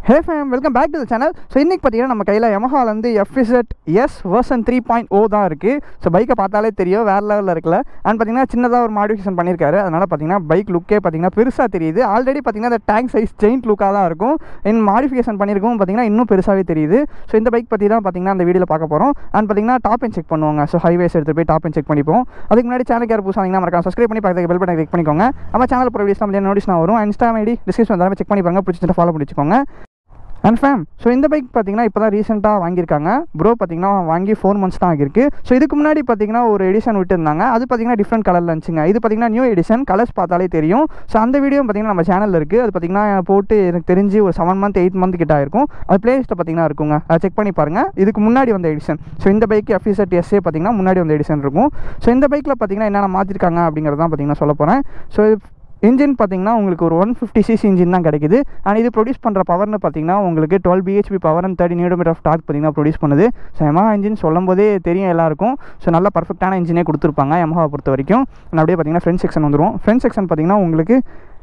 hey fam welcome back to the channel so இன்றைக்கி பார்த்தீங்கன்னா நம்ம கையில் Yamahaலேருந்து FZ S version three point O தான் இருக்குது ஸோ பைக்கை பார்த்தாலே தெரியும் வேறு லெவலில் இருக்குல்ல அண்ட் பார்த்தீங்கன்னா சின்னதாக ஒரு மாடிஃபிகேஷன் பண்ணியிருக்காரு அதனால் பார்த்தீங்கன்னா பைக் லுக்கே பார்த்தீங்கன்னா பெருசாக தெரியுது ஆல்ரெடி பார்த்தீங்கன்னா அந்த டேங்க் சைஸ் ஜெயிண்ட் லுக்காக தான் இருக்கும் இன் மாடிஃபிகேஷன் பண்ணியிருக்கும் பார்த்தீங்கன்னா இன்னும் பெருசாகவே தெரியுது ஸோ இந்த பைக் பற்றி தான் பார்த்தீங்கன்னா அந்த வீடியோவில் பார்க்க போகிறோம் அண்ட் பார்த்தீங்கன்னா டாப் அண்ட் செக் பண்ணுவாங்க ஸோ ஹைவேஸ் எடுத்து போய் டாப் அண்ட் செக் பண்ணிப்போம் அதுக்கு முன்னாடி சேனல் யார் புதுசாக மறக்காம சப்ஸ்கிரைப் பண்ணி பக்கத்துக்கு பெல் பட்டன் கிளிக் பண்ணிக்கோங்க நம்ம சேனல் போகிற வீடியோஸ் நம்ம நோட்டிஸ் நான் வரும் இன்ஸ்டா ஐடி டிஸ்கிரிப்ஷன் எல்லாமே செக் பண்ணி பாருங்க பிடிச்சிட்டு ஃபாலோ பண்ணி வச்சுக்கோங்க அண்ட் ஃபேம் ஸோ இந்த பைக் பார்த்தீங்கன்னா இப்போ தான் ரீசெண்டாக வாங்கியிருக்காங்க ப்ரோ பார்த்தீங்கன்னா வாங்கி ஃபோர் மந்த்ஸ் தான் ஆகிருக்கு ஸோ இதுக்கு முன்னாடி பார்த்தீங்கன்னா ஒரு எடிஷன் விட்டுருந்தாங்க அது பார்த்தீங்கன்னா டிஃப்ரெண்ட் கலரில் இருந்துச்சுங்க இது பார்த்தீங்கன்னா நியூ எடிஷன் கலர்ஸ் பார்த்தாலே தெரியும் ஸோ அந்த வீடியோ பார்த்தீங்கன்னா நம்ம சேனலில் இருக்குது அது பார்த்தீங்கன்னா போட்டு எனக்கு தெரிஞ்சு ஒரு செவன் மந்த் எயிட் மந்த் கிட்ட இருக்கும் அது பிளேலிஸ்ட்டில் பார்த்தீங்கன்னா இருக்குங்க அதை செக் பண்ணி பாருங்கள் இதுக்கு முன்னாடி வந்த எடிஷன் ஸோ இந்த பைக் எஃப்இசட் எஸ்ஏ பார்த்தீங்கன்னா முன்னாடி வந்த எடிஷன் இருக்கும் ஸோ இந்த பைக்கில் பார்த்தீங்கன்னா என்னென்ன மாற்றிருக்காங்க அப்படிங்கிறது தான் பார்த்தீங்கன்னா சொல்ல போகிறேன் ஸோ இன்ஜின் பார்த்தீங்கன்னா உங்களுக்கு ஒரு ஒன் ஃபிஃப்டி சிசி இன்ஜின் தான் கிடைக்குது அண்ட் இது ப்ரொடியூஸ் பண்ணுற பவர்னு பார்த்தீங்கன்னா உங்களுக்கு twelve BHP power and thirty newton metre of torque பார்த்தீங்கன்னா ப்ரொடியூஸ் பண்ணுது ஸோ Yamaha இன்ஜின் சொல்லும் போதே தெரியும் எல்லாருக்கும் ஸோ நல்ல பர்ஃபெக்டான இன்ஜினே கொடுத்துருப்பாங்க Yamaha பொறுத்த வரைக்கும் அண்ட் அப்படியே பார்த்தீங்கன்னா ஃப்ரண்ட் செக்ஷன் வந்துடும் ஃப்ரண்ட் செக்ஷன் பார்த்தீங்கன்னா உங்களுக்கு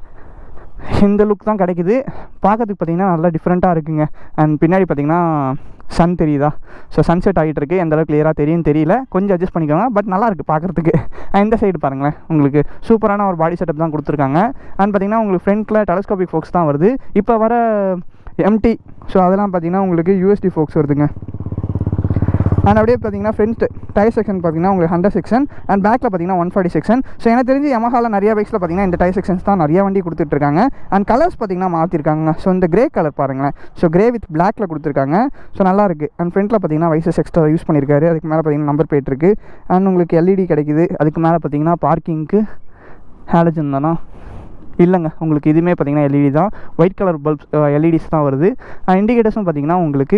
இந்த லுக் தான் கிடைக்குது பார்க்கறதுக்கு பார்த்தீங்கன்னா நல்லா டிஃப்ரெண்ட்டாக இருக்குங்க அண்ட் பின்னாடி பார்த்தீங்கன்னா சன் தெரியுதா ஸோ சன்செட் ஆகிட்டு இருக்கு எந்த அளவுக்கு கிளியராக தெரியும் தெரியல கொஞ்சம் அட்ஜஸ்ட் பண்ணிக்கோங்க பட் நல்லா இருக்குது பார்க்குறதுக்கு இந்த சைடு பாருங்களேன் உங்களுக்கு சூப்பரான ஒரு பாடி செட்டப் தான் கொடுத்துருக்காங்க அண்ட் பார்த்தீங்கன்னா உங்களுக்கு ஃப்ரண்ட்டில் டெலஸ்கோபிக் ஃபோக்ஸ் தான் வருது இப்போ வர எம்டி ஸோ அதெல்லாம் பார்த்தீங்கன்னா உங்களுக்கு யூஎஸ்டி ஃபோக்ஸ் வருதுங்க அண்ட் அப்படியே பார்த்தீங்கன்னா ஃப்ரண்ட் டயர் செக்ஷன் பார்த்தீங்கன்னா உங்களுக்கு ஹண்ட்ரட் செக்ஷன் அண்ட் பேக்கில் பார்த்தீங்கன்னா ஒன் ஃபார்ட்டி செக்ஷன் ஸோ எனக்கு தெரிஞ்சு Yamahaல நிறைய பைக்ஸில் பார்த்தீங்கன்னா இந்த டயர் செக்ஷன்ஸ் தான் நிறைய வண்டி கொடுத்துட்ருக்காங்க அண்ட் கலர்ஸ் பார்த்தீங்கன்னா மாற்றிருக்காங்க ஸோ இந்த கிரே கலர் பாருங்களேன் ஸோ கிரே வித் பிளாக்ல கொடுத்துருக்காங்க ஸோ நல்லா இருக்குது அண்ட் ஃப்ரண்ட்டில் பார்த்தீங்கன்னா வைசஸ் எக்ஸ்ட்ரா யூஸ் பண்ணியிருக்காரு அதுக்கு மேலே பார்த்தீங்கன்னா நம்பர் பிளேட் இருக்குது அண்ட் உங்களுக்கு எல்இடி கிடைக்குது அதுக்கு மேலே பார்த்தீங்கன்னா பார்க்கிங்க்கு ஹேலஜன் தானா இல்லைங்க உங்களுக்கு இதுவுமே பார்த்தீங்கன்னா எல்இடி தான் ஒயிட் கலர் பல்ப்ஸ் எல்இடிஸ் தான் வருது இண்டிகேட்டர்ஸும் பார்த்தீங்கன்னா உங்களுக்கு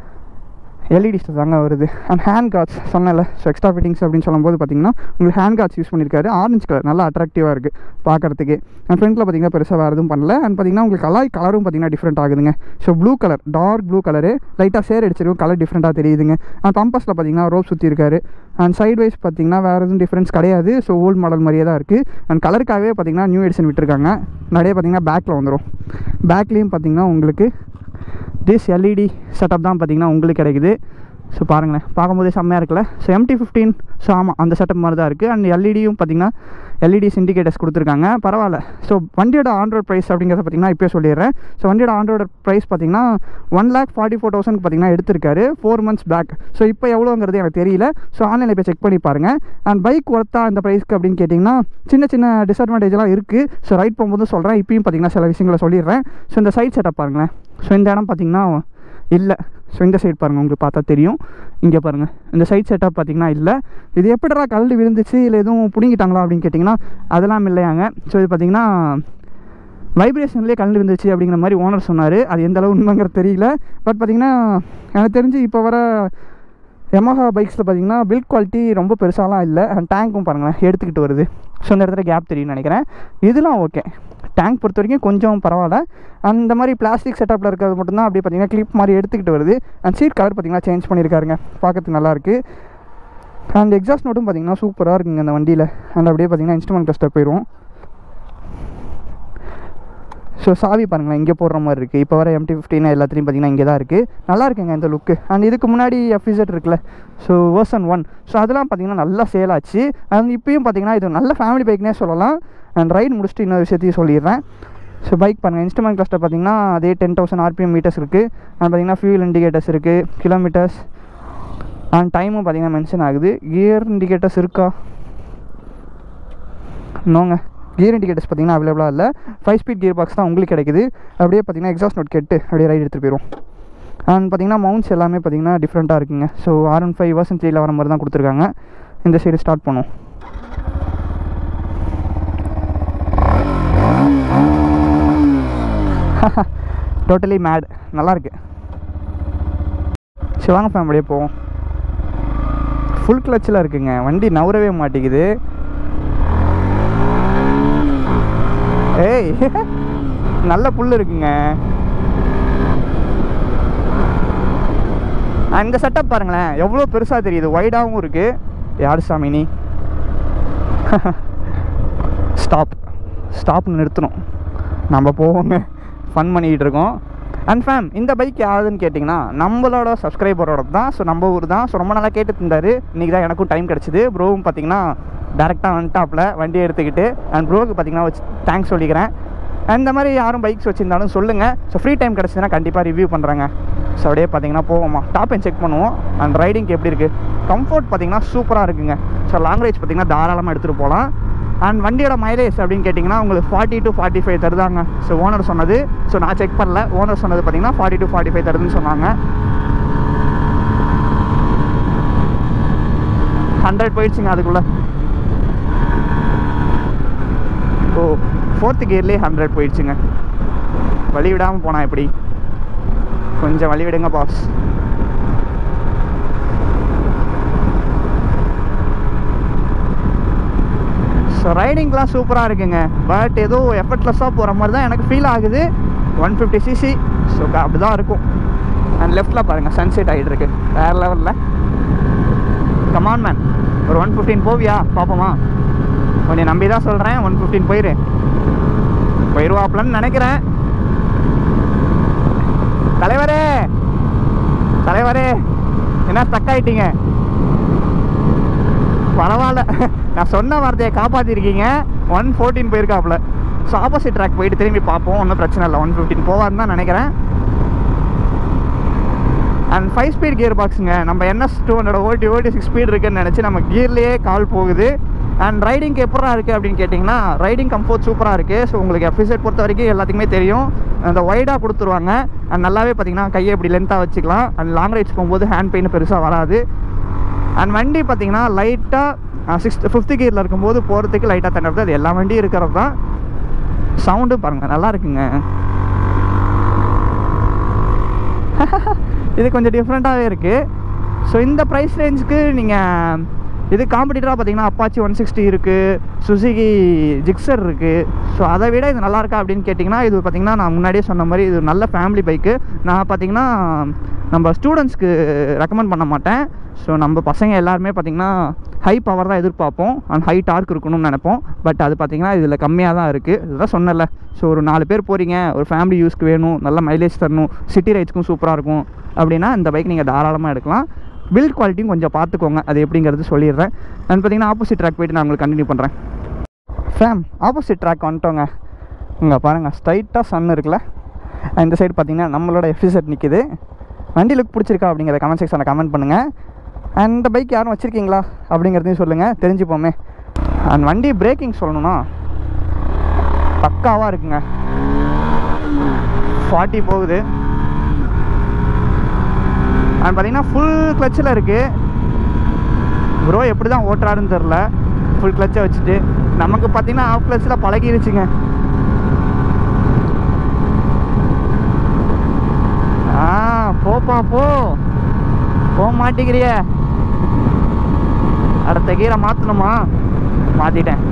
எல்இடிஸ் தாங்க வருது அண்ட் ஹேண்ட் கார்ட்ஸ் சொன்னல ஸோ எக்ஸ்ட்ரா ஃபிட்டிங்ஸ் அப்படின்னு சொல்லும்போது பார்த்தீங்கன்னா உங்களுக்கு ஹேண்ட் கார்ட்ஸ் யூஸ் பண்ணியிருக்காரு ஆரஞ்சு கலர் நல்லா அட்ராக்டிவாக இருக்குது பார்க்குறதுக்கு அண்ட் ஃப்ரண்ட்டில் பார்த்தீங்கன்னா பெருசாக வேறு எதுவும் பண்ணல அண்ட் பார்த்தீங்கன்னா உங்களுக்கு கலாய் கலரும் பார்த்தீங்கன்னா டிஃப்ரெண்ட் ஆகுதுங்க so blue colour dark blue colour லைட்டாக சேர் அடிச்சிருக்கும் கலர் டிஃப்ரெண்ட்டாக தெரியுதுங்க அண்ட் பம்பஸில் பார்த்தீங்கன்னா ரோப் சுற்றி இருக்காரு அண்ட் சைட் வைஸ் பார்த்தீங்கன்னா வேறு எதுவும் டிஃப்ரென்ஸ் கிடையாது ஸோ ஓல்டு மாடல் மாதிரியே தான் இருக்குது அண்ட் கலருக்காகவே பார்த்தீங்கன்னா நியூ எடிஷன் விட்டுருக்காங்க நிறைய பார்த்தீங்கன்னா பேக்கில் வந்துடும் பேக்லேயும் பார்த்தீங்கன்னா உங்களுக்கு திஸ் எல்இடி செட்டப் தான் பார்த்தீங்கன்னா உங்களுக்கு கிடைக்குது ஸோ பாருங்களேன் பார்க்கும்போதே செம்மையாக இருக்குல்ல ஸோ எம்டி ஃபிஃப்டீன் ஸோ ஆமாம் அந்த செட்டப் மாதிரி தான் இருக்குது அண்ட் எல்இடியும் பார்த்தீங்கன்னா எல்இடிஸ் இண்டிகேட்டர்ஸ் கொடுத்துருக்காங்க பரவாயில்ல ஸோ வண்டியோட ஆண்ட்ராய்ட் ப்ரைஸ் அப்படிங்கிறத பார்த்தீங்கன்னா இப்போயே சொல்லிடுறேன் ஸோ வண்டியோட ஆண்ட்ராய்டு ப்ரைஸ் பார்த்தீங்கன்னா one lakh forty four thousand பார்த்தீங்கன்னா எடுத்திருக்காரு ஃபோர் மந்த்ஸ் பேக் ஸோ இப்போ எவ்வளோங்கிறது எனக்கு தெரியல ஸோ ஆன்லைனில் இப்போ செக் பண்ணி பாருங்கள் அண்ட் பைக் ஒர்த்தா இந்த ப்ரைஸ்க்கு அப்படின்னு கேட்டிங்கன்னா சின்ன சின்ன டிஸ்அட்வான்டேஜ்லாம் இருக்குது ஸோ ரைட் போகும்போது சொல்கிறேன் இப்பயும் பார்த்தீங்கன்னா சில விஷயங்களை சொல்லிடுறேன் ஸோ இந்த சைட் செட்டப் பாருங்களேன் ஸோ இந்த இடம் பார்த்தீங்கன்னா இல்லை ஸோ இந்த சைடு பாருங்கள் உங்களுக்கு பார்த்தா தெரியும் இங்கே பாருங்கள் இந்த சைட் செட்டப் பார்த்தீங்கன்னா இல்லை இது எப்படிடா கல்டு விழுந்துச்சு இல்லை எதுவும் பிடுங்கிட்டாங்களா அப்படின்னு கேட்டிங்கன்னா அதெல்லாம் இல்லையாங்க ஸோ இது பார்த்தீங்கன்னா வைப்ரேஷன்லேயே கலந்து விழுந்துச்சு அப்படிங்கிற மாதிரி ஓனர் சொன்னார் அது எந்த அளவு உண்மைங்கிறது தெரியல பட் பார்த்தீங்கன்னா எனக்கு தெரிஞ்சு இப்போ வர Yamaha பைக்ஸில் பார்த்தீங்கன்னா பில்ட் குவாலிட்டி ரொம்ப பெருசாலாம் இல்லை அண்ட் டேங்க்கும் பாருங்களேன் எடுத்துக்கிட்டு வருது ஸோ இந்த இடத்துல கேப் தெரியும்னு நினைக்கிறேன் இதெல்லாம் ஓகே டேங்க் பொறுத்த வரைக்கும் கொஞ்சம் பரவாயில்ல அந்த மாதிரி பிளாஸ்டிக் செட்டப்பில் இருக்கிறது மட்டும்தான் அப்படியே பார்த்தீங்கன்னா கிளிப் மாதிரி எடுத்துக்கிட்டு வருது அண்ட் சீட் கலர் பார்த்தீங்கன்னா சேஞ்ச் பண்ணியிருக்காருங்க பார்க்கறதுக்கு நல்லாயிருக்கு அண்ட் எக்ஸாஸ்ட் நோட்டும் பார்த்தீங்கன்னா சூப்பராக இருக்குங்க அந்த வண்டியில் அண்ட் அப்படியே பார்த்தீங்கன்னா இன்ஸ்ட்ருமெண்ட் கிளஸ்டர் போயிடும் ஸோ சாவி பாருங்களேன் இங்கே போடுற மாதிரி இருக்குது இப்போ வர எம்டி ஃபிஃப்டின் எல்லாத்துலேயும் பார்த்தீங்கன்னா இங்கே தான் இருக்குது நல்லா இருக்குங்க இந்த லுக்கு அண்ட் இதுக்கு முன்னாடி எஃப்இசட் இருக்குல்ல ஸோ வேர்சன் ஒன் ஸோ அதெல்லாம் பார்த்தீங்கன்னா நல்லா சேல் ஆச்சு அண்ட் இப்பயும் பார்த்தீங்கன்னா இது நல்ல ஃபேமிலி பைக்னே சொல்லலாம் அண்ட் ரைடு முடிச்சுட்டு இன்னொரு விஷயத்தையும் சொல்லிடுறேன் ஸோ பைக் பாருங்கள் இன்ஸ்ட்ருமெண்ட் கிளஸ்டர் பார்த்தீங்கன்னா அதே டென் தௌசண்ட் ஆர்பிஎம் மீட்டர்ஸ் இருக்குது அண்ட் பார்த்தீங்கன்னா ஃபியூல் இண்டிகேட்டர்ஸ் இருக்குது கிலோமீட்டர்ஸ் அண்ட் டைமும் பார்த்தீங்கன்னா மென்ஷன் ஆகுது கியர் இண்டிகேட்டர்ஸ் இருக்கா நோங்க கியர் இண்டிகேட்டர்ஸ் பார்த்தீங்கன்னா அவைலபிளாக இல்லை ஃபைவ் ஸ்பீட் கியர் பாக்ஸ் தான் உங்களுக்கு கிடைக்குது அப்படியே பார்த்தீங்கன்னா எக்ஸாஸ்ட் நோட் கெட்டு அப்படியே ரைட் எடுத்துகிட்டு போயிடும் அண்ட் பார்த்தீங்கன்னா மவுண்ட்ஸ் எல்லாமே பார்த்தீங்கன்னா டிஃப்ரெண்ட்டாக இருக்குங்க so R one five version த்ரீல வர மாதிரி தான் கொடுத்துருக்காங்க இந்த சைடு ஸ்டார்ட் பண்ணும் டோட்டலி மேட் நல்லாயிருக்கு சரி வாங்க ஃபேமிலியே போவோம் ஃபுல் கிளச்சில் இருக்குங்க வண்டி நவரவே மாட்டேங்குது ஏய் நல்ல புல் இருக்குங்க ஆ, இந்த செட்டப் பாருங்களேன் எவ்வளோ பெருசாக தெரியுது ஒய்டாகவும் இருக்குது யார் சாமி நீ ஸ்டாப் ஸ்டாப்னு நிறுத்தணும் நம்ம போவோங்க ஃபன் பண்ணிக்கிட்டு இருக்கோம் அண்ட் ஃபேம் இந்த பைக் யாருதுன்னு கேட்டிங்கன்னா நம்மளோட சப்ஸ்கிரைபரோட தான் ஸோ நம்ம ஊர் தான் ஸோ ரொம்ப நாளாக கேட்டு இருந்தார் இன்றைக்கி தான் எனக்கும் டைம் கிடச்சிது ப்ரோவும் பார்த்தீங்கன்னா டேரெக்டாக வந்துட்டாப்பில் வண்டியை எடுத்துக்கிட்டு அண்ட் ப்ரோவுக்கு பார்த்தீங்கன்னா வச்சு தேங்க்ஸ் சொல்லிக்கிறேன் அந்த மாதிரி யாரும் பைக்ஸ் வச்சுருந்தாலும் சொல்லுங்கள் ஸோ ஃப்ரீ டைம் கிடச்சிதுன்னா கண்டிப்பாக ரிவ்யூ பண்ணுறாங்க ஸோ அப்படியே பார்த்தீங்கன்னா போவோமா டாப் அண்ட் செக் பண்ணுவோம் அண்ட் ரைடிங்க்கு எப்படி இருக்குது கம்ஃபர்ட் பார்த்தீங்கன்னா சூப்பராக இருக்குங்க ஸோ லாங் ரைட்ஸ் பார்த்தீங்கன்னா தாராளமாக எடுத்துகிட்டு போகலாம் அண்ட் வண்டியோட மைலேஜ் அப்படின்னு கேட்டிங்கன்னா உங்களுக்கு ஃபார்ட்டி டு ஃபார்ட்டி ஃபைவ் தருதாங்க ஸோ ஓனர் சொன்னது ஸோ நான் செக் பண்ணல ஓனர் சொன்னது பார்த்தீங்கன்னா ஃபார்ட்டி டு ஃபார்ட்டி ஃபைவ் தருதுன்னு சொன்னாங்க ஹண்ட்ரட் போயிடுச்சுங்க அதுக்குள்ளே ஓ ஃபோர்த்து கியர்லேயே ஹண்ட்ரட் போயிடுச்சுங்க வழி விடாமல் போனா எப்படி கொஞ்சம் வழி விடுங்க பாஸ் ஸோ ரைடிங்லாம் சூப்பராக இருக்குங்க பட் ஏதோ எஃபர்ட்லெஸ்ஸாக போகிற மாதிரி தான் எனக்கு ஃபீல் ஆகுது ஒன் ஃபிஃப்டி சிசி ஸோ அப்படி தான் இருக்கும் அண்ட் லெஃப்ட்டில் பாருங்கள் சன்செட் ஆகிட்டு இருக்கு வேறு லெவலில் கமான் மேன் ஒரு ஒன் ஃபிஃப்டீன் போவியா பார்ப்போமா உன்னை நம்பி தான் சொல்கிறேன் ஒன் ஃபிஃப்டீன் போயிரு போயிடுவாப்லன்னு நினைக்கிறேன் தலைவரே தலைவரே என்ன ஸ்டக் ஆயிட்டீங்க பரவாயில்ல நான் சொன்ன வார்த்தையை காப்பாற்றிருக்கீங்க ஒன் ஃபோர்டீன் போயிருக்காப்புல ஸோ ஆப்போசிட் ட்ராக் போயிட்டு திரும்பி பார்ப்போம் ஒன்றும் பிரச்சனை இல்லை ஒன் ஃபிஃப்டின் போவார்னு தான் நினைக்கிறேன் அண்ட் ஃபைவ் ஸ்பீட் கியர் பாக்ஸுங்க நம்ம என்எஸ் டூ ஹண்ட்ரட் ஓட்டி ஓட்டி சிக்ஸ் ஸ்பீட் இருக்குன்னு நினச்சி நம்ம கியர்லேயே கால் போகுது அண்ட் ரைடிங்க்கு எப்படா இருக்குது அப்படின்னு கேட்டிங்கன்னா ரைடிங் கம்ஃபோர்ட் சூப்பராக இருக்குது ஸோ உங்களுக்கு எஃபிசைட் பொறுத்த வரைக்கும் எல்லாத்துக்குமே தெரியும் அந்த ஒய்டாக கொடுத்துருவாங்க அண்ட் நல்லாவே பார்த்தீங்கன்னா கையை இப்படி லென்த்தாக வச்சுக்கலாம் அண்ட் லாங் ரைட்ஸ் போகும்போது ஹேண்ட் பெயின் பெருசாக வராது அண்ட் வண்டி பார்த்தீங்கன்னா லைட்டாக சிக்ஸ்த் ஃபிஃப்த் கியரில் இருக்கும்போது போகிறதுக்கு லைட்டாக தண்டது அது எல்லா வண்டியும் இருக்கிறது தான் சவுண்டு பாருங்கள் நல்லா இருக்குங்க இது கொஞ்சம் டிஃப்ரெண்ட்டாகவே இருக்குது ஸோ இந்த ப்ரைஸ் ரேஞ்சுக்கு நீங்கள் இது காம்படிட்டராக பார்த்தீங்கன்னா அப்பாச்சி ஒன் சிக்ஸ்டி இருக்குது சுசுகி ஜிக்ஸர் இருக்குது ஸோ அதை விட இது நல்லா இருக்கா அப்படின்னு கேட்டிங்கன்னா இது பார்த்தீங்கன்னா நான் முன்னாடியே சொன்ன மாதிரி இது நல்ல ஃபேமிலி பைக்கு நான் பார்த்தீங்கன்னா நம்ம ஸ்டூடெண்ட்ஸ்க்கு ரெக்கமெண்ட் பண்ண மாட்டேன் ஸோ நம்ம பசங்க எல்லாருமே பார்த்திங்கன்னா ஹை பவர் தான் எதிர்பார்ப்போம் அண்ட் ஹை டார்க் இருக்கணும்னு நினைப்போம் பட் அது பார்த்திங்கன்னா இதில் கம்மியாக தான் இருக்குது இதுதான் சொன்னல ஸோ ஒரு நாலு பேர் போகிறீங்க ஒரு ஃபேமிலி யூஸ்க்கு வேணும் நல்ல மைலேஜ் தரணும் சிட்டி ரைட்ஸ்க்கும் சூப்பராக இருக்கும் அப்படின்னா இந்த பைக் நீங்கள் தாராளமாக எடுக்கலாம் பில்ட் குவாலிட்டியும் கொஞ்சம் பார்த்துக்கோங்க அது எப்படிங்கிறது சொல்லிடுறேன் நான் பார்த்தீங்கன்னா ஆப்போசிட் ட்ராக் போயிட்டு நான் உங்களுக்கு கண்டினியூ பண்ணுறேன் ஃபேம் ஆப்போசிட் ட்ராக் வந்துட்டோங்க இங்கே பாருங்கள் ஸ்ட்ரைட்டாக சன் இருக்குல்ல இந்த சைடு பார்த்தீங்கன்னா நம்மளோட எஃபிசெட் நிற்கிது வண்டி லுக் பிடிச்சிருக்கா அப்படிங்கிறத கமெண்ட் செக்ஷனில் கமெண்ட் பண்ணுங்கள் அண்ட் இந்த பைக் யாரும் வச்சுருக்கீங்களா அப்படிங்கிறதையும் சொல்லுங்கள் தெரிஞ்சுப்போமே அண்ட் வண்டி பிரேக்கிங் சொல்லணும்னா பக்காவாக இருக்குங்க ஃபார்ட்டி போகுது அண்ட் பார்த்தீங்கன்னா ஃபுல் கிளச்சில் இருக்குது ப்ரோ எப்படி தான் ஓட்டுறாருன்னு தெரில ஃபுல் கிளச்சை வச்சுட்டு நமக்கு பார்த்தீங்கன்னா ஆஃப் கிளச்சில் பழகிருச்சுங்க ஆ போப்பா போ போக மாட்டேங்கிறிய அடுத்த கீரை மாற்றணுமா மாற்றிட்டேன்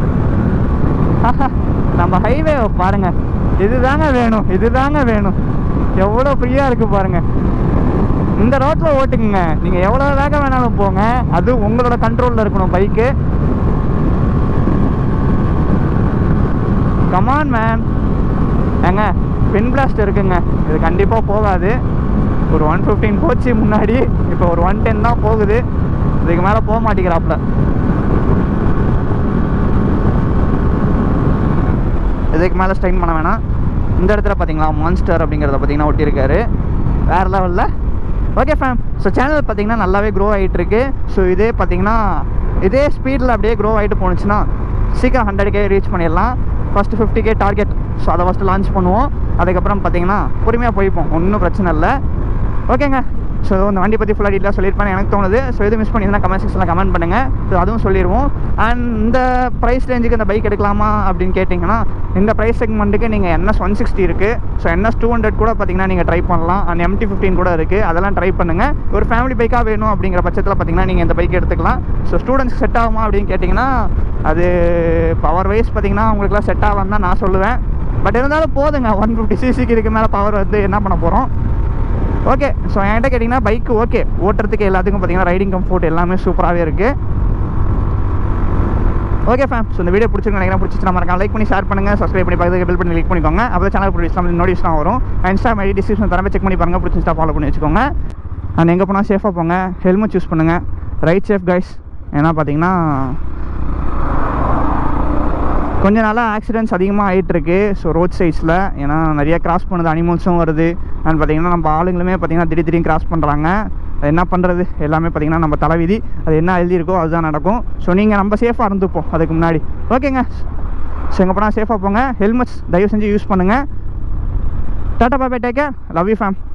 நம்ம ஹைவே பாருங்க இதுதாங்க வேணும் இதுதாங்க வேணும் எவ்வளோ ஃப்ரீயாக இருக்குது பாருங்க இந்த ரோட்டில் ஓட்டுக்குங்க நீங்கள் எவ்வளோ வேகம் வேணாலும் போங்க அது உங்களோட கண்ட்ரோலில் இருக்கணும் பைக்கு கமான் மேன் ஏங்க பின் பிளாஸ்ட் இருக்குங்க இது கண்டிப்பாக போகாது ஒரு ஒன் ஃபிஃப்டீன் போச்சு முன்னாடி இப்போ ஒரு ஒன் டென் தான் போகுது இதுக்கு மேலே போக மாட்டேங்கிறாப்புல இதுக்கு மேலே ஸ்ட்ரைன் பண்ண வேணாம் இந்த இடத்துல பார்த்தீங்களா மான்ஸ்டர் அப்படிங்கிறத பார்த்தீங்கன்னா ஒட்டியிருக்காரு வேறு லெவலில் ஓகே ஃபேம் ஸோ சேனல் பார்த்தீங்கன்னா நல்லாவே க்ரோ ஆகிட்டு இருக்கு ஸோ இதே பார்த்தீங்கன்னா இதே ஸ்பீடில் அப்படியே க்ரோ ஆகிட்டு போணுச்சுன்னா சீக்கிரம் ஹண்ட்ரட் கே ரீச் பண்ணிடலாம் first fifty K target so அதை ஃபஸ்ட்டு லான்ச் பண்ணுவோம் அதுக்கப்புறம் பார்த்தீங்கன்னா பொறுமையாக போய்ப்போம் ஒன்றும் பிரச்சனை இல்லை ஓகேங்க ஸோ இந்த வண்டி பற்றி ஃபுல்லாக டீட்டெயிலாக சொல்லியிருப்பேன் எனக்கு தோணுது ஸோ இது மிஸ் பண்ணியிருந்தா கமெண்ட் செக்ஷனில் கமெண்ட் பண்ணுங்கள் ஸோ அதுவும் சொல்லிடுவோம் அண்ட் இந்த ப்ரைஸ் ரேஞ்சுக்கு இந்த பைக் எடுக்கலாமா அப்படின்னு கேட்டிங்கன்னா இந்த ப்ரைஸ் செக்மெண்ட்டுக்கு நீங்கள் என்எஸ் ஒன் சிக்ஸ்டி இருக்குது ஸோ என்எஸ் டூ ஹண்ட்ரட் கூட பார்த்தீங்கன்னா நீங்கள் ட்ரை பண்ணலாம் அண்ட் எம்டி ஃபிஃப்டின் கூட இருக்குது அதெல்லாம் ட்ரை பண்ணுங்கள் ஒரு ஃபேமிலி பைக்காக வேணும் அப்படிங்கிற பட்சத்தில் பார்த்தீங்கன்னா நீங்கள் இந்த பைக் எடுத்துக்கலாம் ஸோ ஸ்டூடெண்ட்ஸ்க்கு செட் ஆகுமா அப்படின்னு கேட்டிங்கன்னா அது பவர் வைஸ் பார்த்தீங்கன்னா உங்களுக்குலாம் செட் ஆகும் தான் நான் சொல்லுவேன் பட் இருந்தாலும் போதுங்க ஒன் ஃபிஃப்டி சிசிக்கு இதுக்கு மேலே பவர் வந்து என்ன பண்ண போகிறோம் ஓகே ஸோ என்கிட்ட கேட்டிங்கன்னா பைக்கு ஓகே ஓட்டுறதுக்கு எல்லாத்துக்கும் பார்த்தீங்கன்னா ரைடிங் கம்ஃபோர்ட் எல்லாமே சூப்பராகவே இருக்குது ஓகே ஃபேம் ஸோ இந்த வீடியோ பிடிச்சிருக்கு நினைக்கிறேன் பிடிச்சிச்சு நம்ம லைக் பண்ணி ஷேர் பண்ணுங்கள் சப்ஸ்கிரைப் பண்ணி பக்கத்துக்கு பில் பண்ணி கிளிக் பண்ணிக்கோங்க அப்போ சேனல் பிடிச்சி நோட்டிஃபிகேஷன் வரும் இன்ஸ்டா ஐடி டிஸ்கிரிப்ஷன் தரமே செக் பண்ணி பாருங்கள் பிடிச்சிருந்தா ஃபாலோ பண்ணி வச்சுக்கோங்க அண்ட் எங்கே போனால் சேஃபாக போங்க ஹெல்மெட் யூஸ் பண்ணுங்கள் ரைட் சேஃப் கைஸ் ஏன்னா பார்த்தீங்கன்னா கொஞ்ச நாளாக ஆக்சிடென்ட்ஸ் அதிகமாக ஆகிட்டு இருக்கு ஸோ ரோட் சைட்ஸில் ஏன்னா நிறைய கிராஸ் பண்ணுது அனிமல்ஸும் வருது அண்ட் பார்த்தீங்கன்னா நம்ம ஆளுங்களுமே பார்த்தீங்கன்னா திடீர் திடீர்னு கிராஸ் பண்ணுறாங்க அது என்ன பண்ணுறது எல்லாமே பார்த்தீங்கன்னா நம்ம தலைவிதி அது என்ன எழுதியிருக்கோ அதுதான் நடக்கும் ஸோ நீங்கள் நம்ம சேஃபாக இருந்துப்போம் அதுக்கு முன்னாடி ஓகேங்க ஸோ எங்கே போனால் சேஃபாக போங்க ஹெல்மெட்ஸ் தயவு செஞ்சு யூஸ் பண்ணுங்கள் tata bye bye take care love you fame